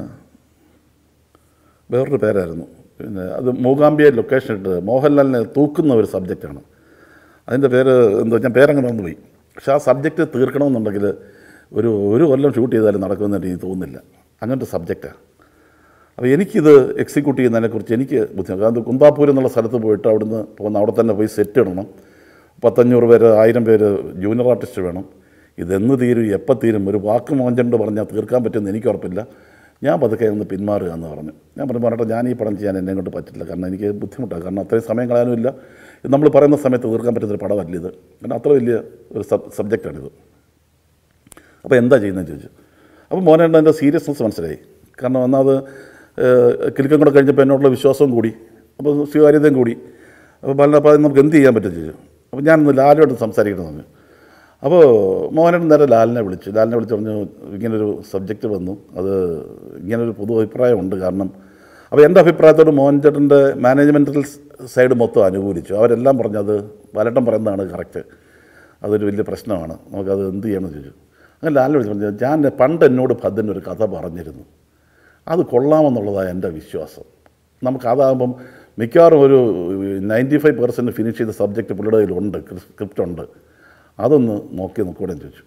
വേറൊരു പേരായിരുന്നു പിന്നെ അത് മൂകാംബിയ ലൊക്കേഷൻ ഇട്ട് മോഹൻലാലിനെ തൂക്കുന്ന ഒരു സബ്ജക്റ്റാണ് അതിൻ്റെ പേര് എന്താ ഞാൻ പേരങ്ങനെ മറന്നുപോയി പക്ഷെ ആ സബ്ജക്റ്റ് തീർക്കണമെന്നുണ്ടെങ്കിൽ ഒരു ഒരു കൊല്ലം ഷൂട്ട് ചെയ്താലും നടക്കുമെന്ന് എനിക്ക് തോന്നുന്നില്ല അങ്ങനത്തെ സബ്ജക്റ്റാണ് അപ്പോൾ എനിക്കിത് എക്സിക്യൂട്ട് ചെയ്യുന്നതിനെക്കുറിച്ച് എനിക്ക് ബുദ്ധിമുട്ട് കാരണം കുന്താപ്പൂർ എന്നുള്ള സ്ഥലത്ത് പോയിട്ട് അവിടുന്ന് പോകുന്ന അവിടെ തന്നെ പോയി സെറ്റ് ഇടണം പത്തഞ്ഞൂറ് പേര് ആയിരം പേര് ജൂനിയർ ആർട്ടിസ്റ്റ് വേണം ഇതെന്ന് തീരും എപ്പോൾ തീരും ഒരു വാക്ക് മോഞ്ചണ്ട് പറഞ്ഞാൽ തീർക്കാൻ പറ്റുമെന്ന് എനിക്ക് ഉറപ്പില്ല ഞാൻ പതുക്കെ ഒന്ന് പിന്മാറുക എന്ന് പറഞ്ഞു ഞാൻ പറഞ്ഞു പറഞ്ഞിട്ട് ഞാൻ ഈ പടം ചെയ്യാൻ എന്നെ കൊണ്ട് പറ്റില്ല കാരണം എനിക്ക് ബുദ്ധിമുട്ടാണ് കാരണം അത്രയും സമയം കളയാനും ഇല്ല ഇത് നമ്മൾ പറയുന്ന സമയത്ത് തീർക്കാൻ പറ്റുന്നൊരു പടമല്ല ഇത് കാരണം അത്ര വലിയ ഒരു സബ് സബ്ജക്റ്റാണിത് അപ്പോൾ എന്താ ചെയ്യുന്നത് ചോദിച്ചു അപ്പോൾ മോനേണ്ട എൻ്റെ സീരിയസ്നെസ് മനസ്സിലായി കാരണം ഒന്നാമത് കിലുക്കം കൂടെ കഴിഞ്ഞപ്പോൾ എന്നോടുള്ള വിശ്വാസവും കൂടി അപ്പോൾ സ്വീകാര്യതയും കൂടി അപ്പോൾ പല അപ്പോൾ നമുക്ക് എന്ത് ചെയ്യാൻ പറ്റും ചോദിച്ചു അപ്പോൾ ഞാനൊന്ന് ലാലുമായിട്ട് സംസാരിക്കണം എന്ന് പറഞ്ഞു അപ്പോൾ മോഹനൻ നേരെ ലാലിനെ വിളിച്ചു ലാലിനെ വിളിച്ച് പറഞ്ഞു ഇങ്ങനൊരു സബ്ജക്റ്റ് വന്നു അത് ഇങ്ങനൊരു പൊതു അഭിപ്രായമുണ്ട് കാരണം അപ്പോൾ എൻ്റെ അഭിപ്രായത്തോട് മോഹൻ ചേട്ടൻ്റെ മാനേജ്മെൻറ്റൽ സൈഡ് മൊത്തം അനുകൂലിച്ചു അവരെല്ലാം പറഞ്ഞത് പലട്ടം പറയുന്നതാണ് കറക്റ്റ് അതൊരു വലിയ പ്രശ്നമാണ് നമുക്കത് എന്ത് ചെയ്യണമെന്ന് ചോദിച്ചു അങ്ങനെ ലാലിനെ വിളിച്ച് പറഞ്ഞു ഞാൻ പണ്ട് എന്നോട് ഭദ്രൻ ഒരു കഥ പറഞ്ഞിരുന്നു അത് കൊള്ളാമെന്നുള്ളതാണ് എൻ്റെ വിശ്വാസം നമുക്ക് അതാകുമ്പം മിക്കവാറും ഒരു നയൻറ്റി ഫൈവ് പെർസെൻറ്റ് ഫിനിഷ് ചെയ്ത സബ്ജക്റ്റ് പുള്ളിയുടെ കയ്യിലുണ്ട് സ്ക്രിപ്റ്റ് ഉണ്ട് അതൊന്ന് നോക്കി നോക്കൂടെ ചോദിച്ചു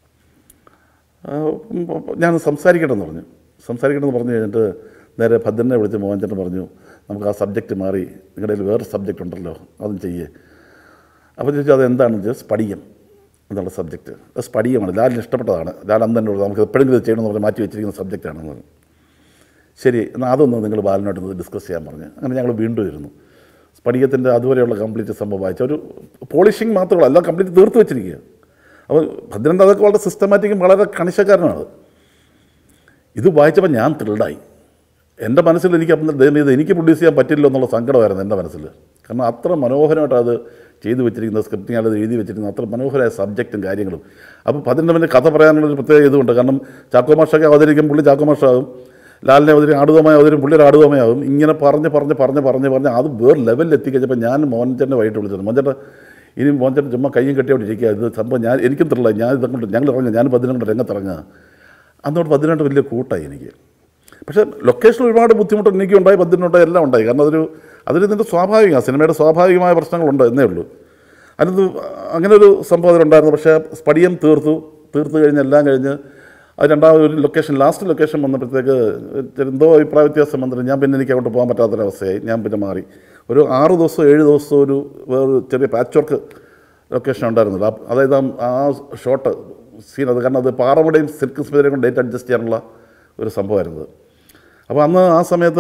ആ, ഉം, ഞാൻ സംസാരിക്കട്ടെ എന്ന് പറഞ്ഞു സംസാരിക്കട്ടെ എന്ന് പറഞ്ഞു കഴിഞ്ഞിട്ട് നേരെ ഭദ്രനെ വിളിച്ച് മോഹൻചേട്ടൻ പറഞ്ഞു നമുക്ക് ആ സബ്ജക്റ്റ് മാറി നിങ്ങളുടെ കയ്യിൽ വേറെ സബ്ജക്റ്റ് ഉണ്ടല്ലോ അതും ചെയ്യേ അപ്പോൾ ചോദിച്ചു അത് എന്താണെന്ന് ചോദിച്ചാൽ സ്പടികം എന്നുള്ള സബ്ജക്റ്റ് അത് സ്പടികമാണ് ലാലിന് ഇഷ്ടപ്പെട്ടതാണ് ലാൽ അന്ന് തന്നെ പറഞ്ഞു, നമുക്ക് എപ്പോഴെങ്കിലും ഇത് ചെയ്യണമെന്ന് പറഞ്ഞ് മാറ്റി വെച്ചിരിക്കുന്ന സബ്ജക്റ്റാണെന്ന് പറഞ്ഞു ശരി എന്നാൽ അതൊന്ന് നിങ്ങൾ ബാലനോട്ട് ഡിസ്കസ് ചെയ്യാൻ പറഞ്ഞു അങ്ങനെ ഞങ്ങൾ വീണ്ടും ഇരുന്നു സ്പടികത്തിൻ്റെ അതുവരെയുള്ള കംപ്ലീറ്റ് സംഭവം വായിച്ച ഒരു പോളിഷിങ് മാത്രമല്ല എല്ലാം കംപ്ലീറ്റ് തീർത്ത് വെച്ചിരിക്കുക അപ്പോൾ ഭദ്രൻ്റെ അതൊക്കെ വളരെ സിസ്റ്റമാറ്റിക്കും വളരെ കണിശക്കാരനാണ് ഇത് വായിച്ചപ്പോൾ ഞാൻ ത്രില്ലായി എൻ്റെ മനസ്സിൽ എനിക്ക് അപ്പം ദൈവം ഇത് എനിക്ക് പ്രൊഡ്യൂസ് ചെയ്യാൻ പറ്റില്ല എന്നുള്ള സങ്കടമായിരുന്നു എൻ്റെ മനസ്സിൽ കാരണം അത്ര മനോഹരമായിട്ട് അത് ചെയ്തു വെച്ചിരിക്കുന്ന സ്ക്രിപ്റ്റിംഗ് അത് എഴുതി വെച്ചിരിക്കുന്ന അത്ര മനോഹരമായ സബ്ജക്റ്റും കാര്യങ്ങളും അപ്പോൾ പതിൻ്റെ പിന്നെ കഥ പറയാനുള്ളൊരു പ്രത്യേക ഇതുണ്ട് കാരണം ചാക്കോമാഷൊക്കെ അവതരിക്കും പുള്ളി ചാക്കോമാഷാകും ലാലിനെ അവതരിക്കും ആടുതോമായി അവതരും പുള്ളിയുടെ ആടുതോമയാകും ഇങ്ങനെ പറഞ്ഞ് പറഞ്ഞ് പറഞ്ഞ് പറഞ്ഞ് പറഞ്ഞ് അത് വേറെ ലെവലിൽ എത്തിക്കഴിഞ്ഞപ്പോൾ ഞാൻ മോഹൻചേട്ടനെ വൈകിട്ട് വിളിച്ചത് മോഹൻചേട്ടൻ ഇനി മോഹൻചേട്ടൻ ചുമ്മാ കയ്യും കെട്ടിയോണ്ടിരിക്കുക ഇത് സംഭവം ഞാൻ എനിക്കും തരില്ല ഞാൻ ഇതങ്ങോട്ട് ഞങ്ങൾ ഇറങ്ങുക ഞാൻ പതിനെട്ട് രംഗത്തിറങ്ങുക അന്നോട്ട് പതിനെട്ട് വലിയ കൂട്ടായി എനിക്ക് പക്ഷേ ലൊക്കേഷൻ ഒരുപാട് ബുദ്ധിമുട്ട് എനിക്ക് ഉണ്ടായി പതിനുണ്ടായി എല്ലാം ഉണ്ടായി കാരണം അതൊരു അതിൽ ഇതിൻ്റെ സ്വാഭാവികമാണ് സിനിമയുടെ സ്വാഭാവികമായ പ്രശ്നങ്ങളുണ്ട് എന്നേ ഉള്ളൂ അതിനകത്ത് അങ്ങനെ ഒരു സംഭവം അതിലുണ്ടായിരുന്നു പക്ഷേ സ്പടിയം തീർത്തു തീർത്ത് കഴിഞ്ഞ് എല്ലാം കഴിഞ്ഞ് അത് രണ്ടാമത് ഒരു ലൊക്കേഷൻ ലാസ്റ്റ് ലൊക്കേഷൻ വന്നപ്പോഴത്തേക്ക് എന്തോ അഭിപ്രായ വ്യത്യാസം വന്നിട്ട് ഞാൻ പിന്നെ എനിക്ക് അങ്ങോട്ട് പോകാൻ പറ്റാത്തൊരവസ്ഥയായി ഞാൻ പിന്നെ മാറി ഒരു ആറ് ദിവസം ഏഴ് ദിവസം ഒരു വേറൊരു ചെറിയ പാച്ച് വർക്ക് ലൊക്കേഷൻ ഉണ്ടായിരുന്നില്ല ആ- അതായത് ആ- ആ ഷോട്ട് സീൻ അത് കാരണം അത് പാറമടയും സിൽക്ക് സ്മിതരെയും കൊണ്ട് ഡേറ്റ് അഡ്ജസ്റ്റ് ചെയ്യാനുള്ള ഒരു സംഭവമായിരുന്നത് അപ്പോൾ അന്ന് ആ സമയത്ത്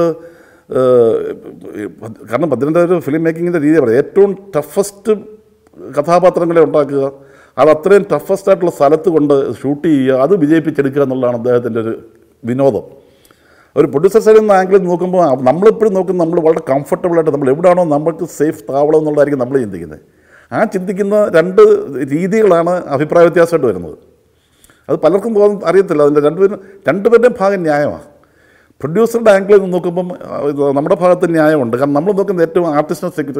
ഏഹ്, കാരണം ഭദ്രൻ്റെ ഒരു ഫിലിം മേക്കിങ്ങിൻ്റെ രീതി പറയാം ഏറ്റവും ടഫസ്റ്റ് കഥാപാത്രങ്ങളെ ഉണ്ടാക്കുക അത് അത്രയും ടഫസ്റ്റ് ആയിട്ടുള്ള സ്ഥലത്ത് കൊണ്ട് ഷൂട്ട് ചെയ്യുക അത് വിജയിപ്പിച്ചെടുക്കുക എന്നുള്ളതാണ് അദ്ദേഹത്തിൻ്റെ ഒരു വിനോദം ഒരു പ്രൊഡ്യൂസർ സൈഡിൽ നിന്ന് ആംഗിളിൽ നോക്കുമ്പോൾ നമ്മളെപ്പോഴും നോക്കുന്നത് നമ്മൾ വളരെ കംഫർട്ടബിളായിട്ട് നമ്മൾ എവിടെയാണോ നമുക്ക് സേഫ് താവളം എന്നുള്ളതായിരിക്കും നമ്മൾ ചിന്തിക്കുന്നത് ആ ചിന്തിക്കുന്ന രണ്ട് രീതികളാണ് അഭിപ്രായ വ്യത്യാസമായിട്ട് വരുന്നത് അത് പലർക്കും തോന്നും അറിയത്തില്ല അതിൻ്റെ രണ്ടുപേരും രണ്ടുപേരുടെയും ഭാഗം ന്യായമാണ് പ്രൊഡ്യൂസറുടെ ആംഗിളിൽ നിന്ന് നോക്കുമ്പം ആ, ഇത് നമ്മുടെ ഭാഗത്ത് ന്യായമുണ്ട് കാരണം നമ്മൾ നോക്കുന്ന ഏറ്റവും ആർട്ടിസ്റ്റിനെ സെക്യൂരിറ്റി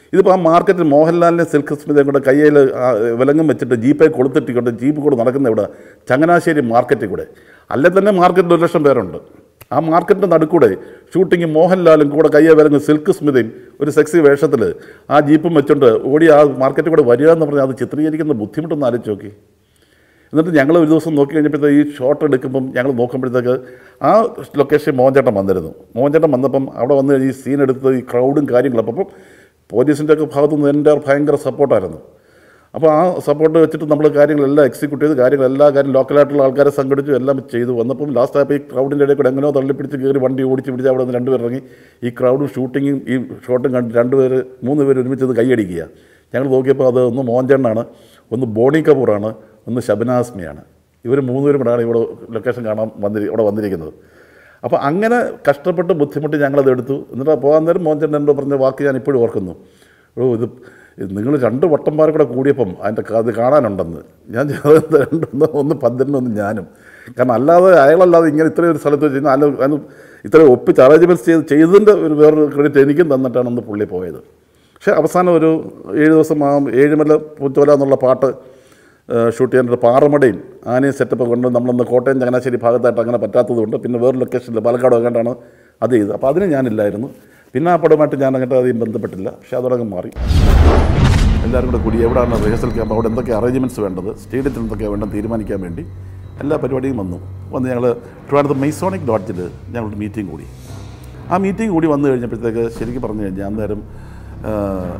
ഇതിപ്പോൾ ആ മാർക്കറ്റിൽ മോഹൻലാലിനെ സിൽക്ക് സ്മിതയും കൂടെ കയ്യിൽ വിലങ്ങും വെച്ചിട്ട് ജീപ്പെ കൊളുത്തിട്ടിക്കൊണ്ട് ജീപ്പ് കൂടെ നടക്കുന്ന ഇവിടെ ചങ്ങനാശ്ശേരി മാർക്കറ്റിൽ കൂടെ അല്ലെ തന്നെ മാർക്കറ്റിൽ ഒരു ലക്ഷം പേരുണ്ട് ആ മാർക്കറ്റിൻ്റെ നടുക്കൂടെ ഷൂട്ടിങ് മോഹൻലാലും കൂടെ കയ്യെ വിലങ്ങും സിൽക്ക് സ്മിതയും ഒരു സെക്സി വേഷത്തിൽ ആ ജീപ്പും വെച്ചുകൊണ്ട് ഓടി ആ മാർക്കറ്റിൽ കൂടെ വരിക എന്ന് പറഞ്ഞാൽ അത് ചിത്രീകരിക്കുന്ന ബുദ്ധിമുട്ടൊന്ന് ആലോചിച്ച് നോക്കി എന്നിട്ട് ഞങ്ങൾ ഒരു ദിവസം നോക്കി കഴിഞ്ഞപ്പോഴത്തേക്ക് ഈ ഷോട്ട് എടുക്കുമ്പം ഞങ്ങൾ നോക്കുമ്പോഴത്തേക്ക് ആ ലൊക്കേഷൻ മോഹൻചേട്ടൻ വന്നിരുന്നു മോഹൻചേട്ടൻ വന്നപ്പം അവിടെ വന്ന് ഈ സീൻ എടുത്ത് ഈ ക്രൗഡും കാര്യങ്ങളും അപ്പം പോലീസിൻ്റെ ഒക്കെ ഭാഗത്തു നിന്ന് എൻ്റെ ഭയങ്കര സപ്പോർട്ടായിരുന്നു അപ്പോൾ ആ സപ്പോർട്ട് വെച്ചിട്ട് നമ്മൾ കാര്യങ്ങളെല്ലാം എക്സിക്യൂട്ട് ചെയ്ത് കാര്യങ്ങൾ എല്ലാ കാര്യം ലോക്കലായിട്ടുള്ള ആൾക്കാരെ സംഘടിച്ചു എല്ലാം ചെയ്തു വന്നപ്പം ലാസ്റ്റ് ആയപ്പോൾ ഈ ക്രൗഡിൻ്റെ ഇടയിൽ കൂടെ എങ്ങനെയോ തള്ളിപ്പിടിച്ച് കയറി വണ്ടി ഓടിച്ച് പിടിച്ച് അവിടെ നിന്ന് രണ്ടുപേർ ഇറങ്ങി ഈ ക്രൗഡും ഷൂട്ടിങ്ങും ഈ ഷോട്ടും കണ്ട് രണ്ടുപേർ മൂന്ന് പേര് ഒരുമിച്ച് ഇത് കൈയടിക്കുക ഞങ്ങൾ നോക്കിയപ്പോൾ അത് ഒന്ന് മോഹൻചേട്ടനാണ് ഒന്ന് ബോണി കപൂറാണ് ഒന്ന് ശബനാസ്മിയാണ് ഇവർ മൂന്നുപേരും കൂടെയാണ് ഇവിടെ ലൊക്കേഷൻ കാണാൻ വന്നിരി ഇവിടെ വന്നിരിക്കുന്നത് അപ്പോൾ അങ്ങനെ കഷ്ടപ്പെട്ട് ബുദ്ധിമുട്ടി ഞങ്ങളത് എടുത്തു എന്നിട്ട് പോകാൻ നേരം മോഹൻചേട്ടൻ എന്നോട് പറഞ്ഞ വാക്ക് ഞാൻ ഇപ്പോഴും ഓർക്കുന്നു ഓ ഇത് നിങ്ങൾ രണ്ട് വട്ടന്മാർ കൂടെ കൂടിയപ്പം അതിൻ്റെ ക- അത് കാണാനുണ്ടെന്ന് ഞാൻ ചെയ്തത് രണ്ടൊന്ന് ഒന്ന് പന്ത്രണ്ട് ഒന്ന് ഞാനും കാരണം അല്ലാതെ അയാളല്ലാതെ ഇങ്ങനെ ഇത്രയും ഒരു സ്ഥലത്ത് വെച്ച് അല്ല അതിന് ഇത്രയും ഒപ്പിച്ച് അറേഞ്ച്മെൻറ്റ്സ് ചെയ്ത് ചെയ്തതിൻ്റെ ഒരു വേറൊരു ക്രെഡിറ്റ് എനിക്കും തന്നിട്ടാണ് അന്ന് പുള്ളി പോയത് പക്ഷേ അവസാനം ഒരു ഏഴ് ദിവസം ആ ഏഴുമല പൂത്തോല എന്നുള്ള പാട്ട് ഷൂട്ട് ചെയ്യാനായിട്ട് പാറമടയും ആനയും സെറ്റപ്പ് കൊണ്ട് നമ്മളൊന്ന് കോട്ടയം ചങ്ങനാശ്ശേരി ഭാഗത്തായിട്ട് അങ്ങനെ പറ്റാത്തതുകൊണ്ട് പിന്നെ വേറെ ലൊക്കേഷനിൽ പാലക്കാട് എങ്ങാണ്ടാണ് അത് ചെയ്തത് അപ്പോൾ അതിന് ഞാനില്ലായിരുന്നു പിന്നെ ആ പടവുമായിട്ട് ഞാൻ അങ്ങോട്ട് അധികം ബന്ധപ്പെട്ടില്ല പക്ഷേ അതോടങ്ങ് മാറി എല്ലാവരും കൂടെ കൂടി എവിടെയാണ് റിഹേഴ്സൽ ക്യാമ്പ് അവിടെ എന്തൊക്കെ അറേഞ്ച്മെൻറ്റ്സ് വേണ്ടത് സ്റ്റേഡിയത്തിൽ എന്തൊക്കെയാണ് വേണ്ടത് തീരുമാനിക്കാൻ വേണ്ടി എല്ലാ പരിപാടിയും വന്നു വന്ന് ഞങ്ങൾ ട്രിവാൻഡ്രത്ത് മൈസോണിക് ലോഡ്ജിൽ ഞങ്ങളൊരു മീറ്റിംഗ് കൂടി ആ മീറ്റിംഗ് കൂടി വന്നു കഴിഞ്ഞപ്പോഴത്തേക്ക് ശരിക്കും പറഞ്ഞു കഴിഞ്ഞാൽ അന്നേരം ആ,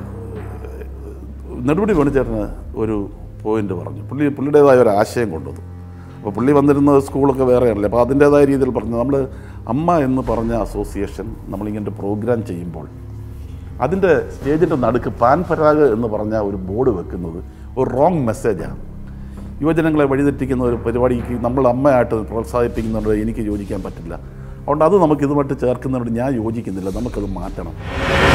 നെടുപടി വേണുചേട്ടന് ഒരു പോയിന്റ് പറഞ്ഞു പുള്ളി പുള്ളിയുടേതായ ഒരു ആശയം കൊണ്ടുവന്നു അപ്പോൾ പുള്ളി വന്നിരുന്ന സ്കൂളൊക്കെ വേറെയാണല്ലേ അപ്പോൾ അതിൻ്റേതായ രീതിയിൽ പറഞ്ഞു നമ്മൾ അമ്മ എന്ന് പറഞ്ഞ അസോസിയേഷൻ നമ്മളിങ്ങനെ പ്രോഗ്രാം ചെയ്യുമ്പോൾ അതിൻ്റെ സ്റ്റേജിൻ്റെ നടുക്ക് പാൻ പരാഗ് എന്ന് പറഞ്ഞ ഒരു ബോർഡ് വെക്കുന്നത് ഒരു റോങ് മെസ്സേജാണ് യുവജനങ്ങളെ വഴിതെറ്റിക്കുന്ന ഒരു പരിപാടിക്ക് നമ്മൾ അമ്മയായിട്ട് പ്രോത്സാഹിപ്പിക്കുന്നുണ്ട് എനിക്ക് യോജിക്കാൻ പറ്റില്ല അതുകൊണ്ട് അത് നമുക്ക് ഇതുമായിട്ട് ചേർക്കുന്നതുകൊണ്ട് ഞാൻ യോജിക്കുന്നില്ല നമുക്കത് മാറ്റണം